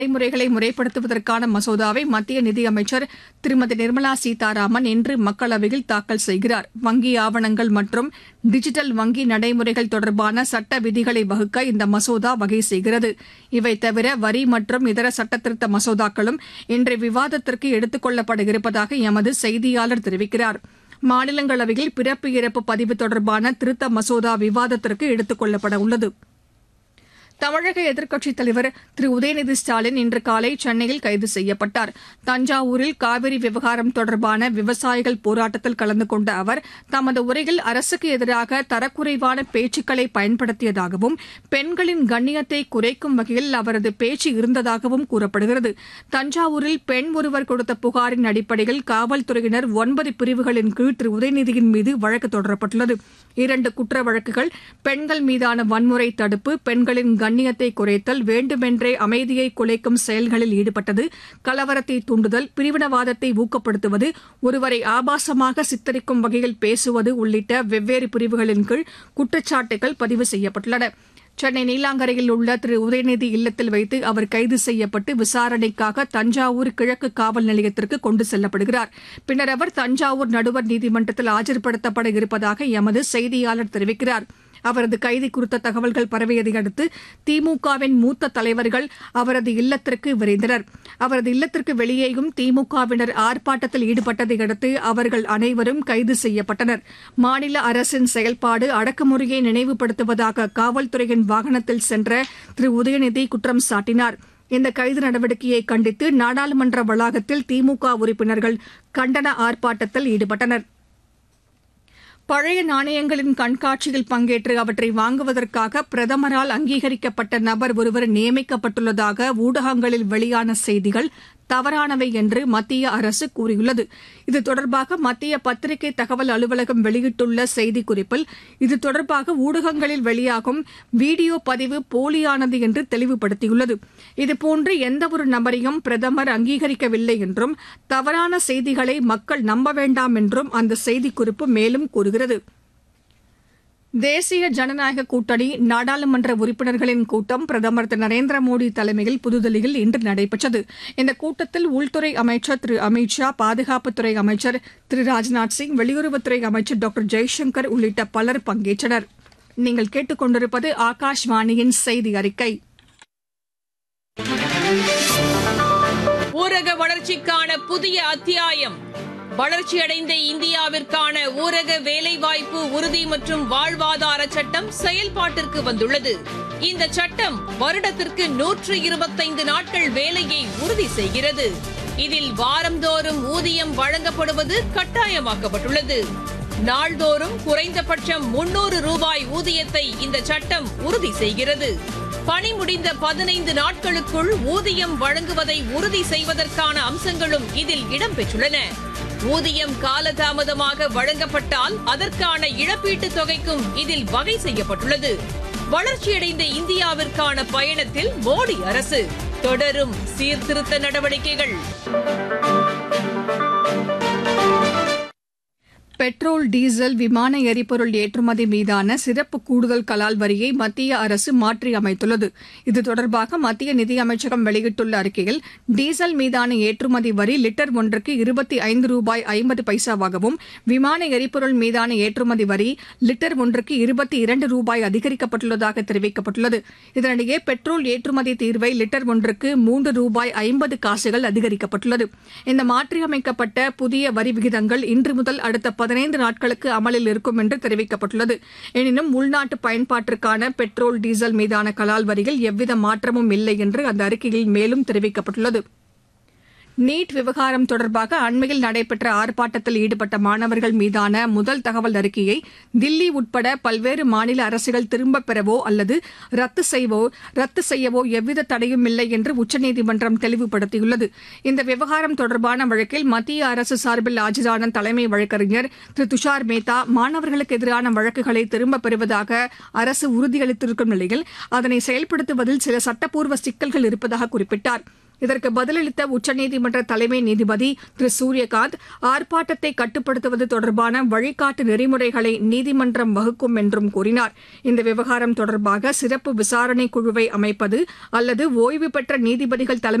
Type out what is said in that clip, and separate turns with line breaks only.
நடைமுறைகளை முறைப்படுத்துவதற்கான மசோதாவை மத்திய நிதியமைச்சர் திருமதி நிர்மலா சீதாராமன் இன்று மக்களவையில் தாக்கல் செய்கிறார் வங்கி ஆவணங்கள் மற்றும் டிஜிட்டல் வங்கி நடைமுறைகள் தொடர்பான சட்ட விதிகளை வகுக்க இந்த மசோதா வகை செய்கிறது இவை தவிர வரி மற்றும் இதர சட்டத்திருத்த மசோதாக்களும் இன்று விவாதத்திற்கு எடுத்துக் கொள்ளப்பட இருப்பதாக எமது செய்தியாளர் தெரிவிக்கிறார் மாநிலங்களவையில் பிறப்பு இறப்பு பதிவு தொடர்பான திருத்த மசோதா விவாதத்திற்கு எடுத்துக் கொள்ளப்பட உள்ளது தமிழக எதிர்க்கட்சித் தலைவர் திரு உதயநிதி ஸ்டாலின் இன்று காலை சென்னையில் கைது செய்யப்பட்டார் தஞ்சாவூரில் காவிரி விவகாரம் தொடர்பான விவசாயிகள் போராட்டத்தில் கலந்து கொண்ட அவர் தமது உரையில் அரசுக்கு எதிராக தரக்குறைவான பேச்சுக்களை பயன்படுத்தியதாகவும் பெண்களின் கண்ணியத்தை குறைக்கும் வகையில் அவரது பேச்சு இருந்ததாகவும் கூறப்படுகிறது தஞ்சாவூரில் பெண் ஒருவர் கொடுத்த புகாரின் அடிப்படையில் காவல்துறையினர் ஒன்பது பிரிவுகளின் கீழ் திரு உதயநிதியின் மீது வழக்கு தொடரப்பட்டுள்ளது இரண்டு குற்ற வழக்குகள் பெண்கள் மீதான வன்முறை தடுப்பு பெண்களின் கண்ணியத்தை குறைத்தல் வேண்டுமென்றே அமைதியை குலைக்கும் செயல்களில் ஈடுபட்டது கலவரத்தை தூண்டுதல் பிரிவினவாதத்தை ஊக்கப்படுத்துவது ஒருவரை ஆபாசமாக சித்தரிக்கும் வகையில் பேசுவது உள்ளிட்ட வெவ்வேறு பிரிவுகளின் கீழ் குற்றச்சாட்டுகள் பதிவு செய்யப்பட்டுள்ளன சென்னை நீலாங்கரையில் உள்ள திரு உதயநிதி இல்லத்தில் வைத்து அவர் கைது செய்யப்பட்டு விசாரணைக்காக தஞ்சாவூர் கிழக்கு காவல் நிலையத்திற்கு கொண்டு செல்லப்படுகிறார் பின்னர் அவர் தஞ்சாவூர் நடுவர் நீதிமன்றத்தில் ஆஜர்படுத்தப்பட இருப்பதாக எமது செய்தியாளர் தெரிவிக்கிறார் அவரது கைது குறித்த தகவல்கள் பரவியதை அடுத்து திமுகவின் மூத்த தலைவர்கள் அவரது இல்லத்திற்கு விரைந்தனர் அவரது இல்லத்திற்கு வெளியேயும் திமுகவினர் ஆர்ப்பாட்டத்தில் ஈடுபட்டதை அடுத்து அவர்கள் அனைவரும் கைது செய்யப்பட்டனர் மாநில அரசின் செயல்பாடு அடக்குமுறையை நினைவுபடுத்துவதாக காவல்துறையின் வாகனத்தில் சென்ற திரு உதயநிதி குற்றம் சாட்டினார் இந்த கைது நடவடிக்கையை கண்டித்து நாடாளுமன்ற வளாகத்தில் திமுக உறுப்பினர்கள் கண்டன ஆர்ப்பாட்டத்தில் ஈடுபட்டனா் பழைய நாணயங்களின் கண்காட்சியில் பங்கேற்று அவற்றை வாங்குவதற்காக பிரதமரால் அங்கீகரிக்கப்பட்ட நபர் ஒருவர் நியமிக்கப்பட்டுள்ளதாக ஊடகங்களில் வெளியான செய்திகள் தவறானவை என்று மத்திய அரசு கூறியுள்ளது இது தொடர்பாக மத்திய பத்திரிகை தகவல் அலுவலகம் வெளியிட்டுள்ள செய்திக்குறிப்பில் இது தொடர்பாக ஊடகங்களில் வெளியாகும் வீடியோ பதிவு போலியானது என்று தெளிவுபடுத்தியுள்ளது இதுபோன்று எந்தவொரு நபரையும் பிரதமர் அங்கீகரிக்கவில்லை என்றும் தவறான செய்திகளை மக்கள் நம்ப வேண்டாம் என்றும் அந்த செய்திக்குறிப்பு மேலும் கூறுகிறது தேசிய ஜனநாயக கூட்டணி நாடாளுமன்ற உறுப்பினர்களின் கூட்டம் பிரதமர் திரு நரேந்திர மோடி தலைமையில் புதுதில்லியில் இன்று நடைபெற்றது இந்த கூட்டத்தில் உள்துறை அமைச்சர் திரு அமித் ஷா பாதுகாப்புத்துறை அமைச்சர் திரு ராஜ்நாத் சிங் வெளியுறவுத்துறை அமைச்சர் டாக்டர் ஜெய்சங்கர் உள்ளிட்ட பலர் பங்கேற்றனர் நீங்கள் கேட்டுக்கொண்டிருப்பது ஆகாஷ்வாணியின் செய்தி அறிக்கை
ஊரக வளர்ச்சிக்கான புதிய அத்தியாயம் வளர்ச்சியடைந்த இந்தியாவிற்கான ஊரக வேலைவாய்ப்பு உறுதி மற்றும் வாழ்வாதார சட்டம் செயல்பாட்டிற்கு வந்துள்ளது இந்த சட்டம் வருடத்திற்கு நூற்று இருபத்தைந்து நாட்கள் வேலையை உறுதி செய்கிறது இதில் வாரந்தோறும் ஊதியம் வழங்கப்படுவது கட்டாயமாக்கப்பட்டுள்ளது நாள்தோறும் குறைந்தபட்சம் முன்னூறு ரூபாய் ஊதியத்தை இந்த சட்டம் உறுதி செய்கிறது பணி முடிந்த பதினைந்து நாட்களுக்குள் ஊதியம் வழங்குவதை உறுதி செய்வதற்கான அம்சங்களும் இதில் இடம்பெற்றுள்ளன ஊதியம் காலதாமதமாக வழங்கப்பட்டால் அதற்கான இழப்பீட்டுத் தொகைக்கும் இதில் வகை செய்யப்பட்டுள்ளது வளர்ச்சியடைந்த இந்தியாவிற்கான பயணத்தில் மோடி அரசு தொடரும் சீர்திருத்த நடவடிக்கைகள்
பெட்ரோல் டீசல் விமான எரிபொருள் ஏற்றுமதி மீதான சிறப்பு கூடுதல் கலால் வரியை மத்திய அரசு மாற்றி அமைத்துள்ளது இது தொடர்பாக மத்திய நிதியமைச்சகம் வெளியிட்டுள்ள அறிக்கையில் டீசல் மீதான ஏற்றுமதி வரி லிட்டர் ஒன்றுக்கு இருபத்தி ஐந்து ரூபாய் ஐம்பது பைசாவாகவும் விமான எரிபொருள் மீதான ஏற்றுமதி வரி லிட்டர் ஒன்றுக்கு இருபத்தி இரண்டு ரூபாய் அதிகரிக்கப்பட்டுள்ளதாக தெரிவிக்கப்பட்டுள்ளது இதனிடையே பெட்ரோல் ஏற்றுமதி தீர்வை லிட்டர் ஒன்றுக்கு மூன்று ரூபாய் ஐம்பது காசுகள் அதிகரிக்கப்பட்டுள்ளது இந்த மாற்றியமைக்கப்பட்ட புதிய வரி விகிதங்கள் இன்று முதல் அடுத்த பதினைந்து நாட்களுக்கு அமலில் இருக்கும் என்று தெரிவிக்கப்பட்டுள்ளது எனினும் உள்நாட்டு பயன்பாட்டிற்கான பெட்ரோல் டீசல் மீதான கலால் வரியில் எவ்வித மாற்றமும் இல்லை என்று அந்த அறிக்கையில் மேலும் தெரிவிக்கப்பட்டுள்ளது நீட் விவகாரம் தொடர்பாக அண்மையில் நடைபெற்ற ஆர்ப்பாட்டத்தில் ஈடுபட்ட மாணவர்கள் மீதான முதல் தகவல் அறிக்கையை தில்லி உட்பட பல்வேறு மாநில அரசுகள் திரும்பப் பெறவோ அல்லது ரத்து செய்வோ ரத்து செய்யவோ எவ்வித தடையும் இல்லை என்று உச்சநீதிமன்றம் தெளிவுபடுத்தியுள்ளது இந்த விவகாரம் தொடர்பான வழக்கில் மத்திய அரசு சார்பில் ஆஜரான தலைமை வழக்கறிஞர் திரு துஷார் மேத்தா மாணவர்களுக்கு எதிரான வழக்குகளை திரும்பப் பெறுவதாக அரசு உறுதியளித்திருக்கும் நிலையில் அதனை செயல்படுத்துவதில் சில சட்டப்பூர்வ சிக்கல்கள் இருப்பதாக குறிப்பிட்டார் இதற்கு பதிலளித்த உச்சநீதிமன்ற தலைமை நீதிபதி திரு சூரியகாந்த் ஆர்ப்பாட்டத்தை கட்டுப்படுத்துவது தொடர்பான வழிகாட்டு நெறிமுறைகளை நீதிமன்றம் வகுக்கும் என்றும் கூறினார் இந்த விவகாரம் தொடர்பாக சிறப்பு விசாரணை குழுவை அமைப்பது அல்லது ஓய்வு பெற்ற நீதிபதிகள் தலைமை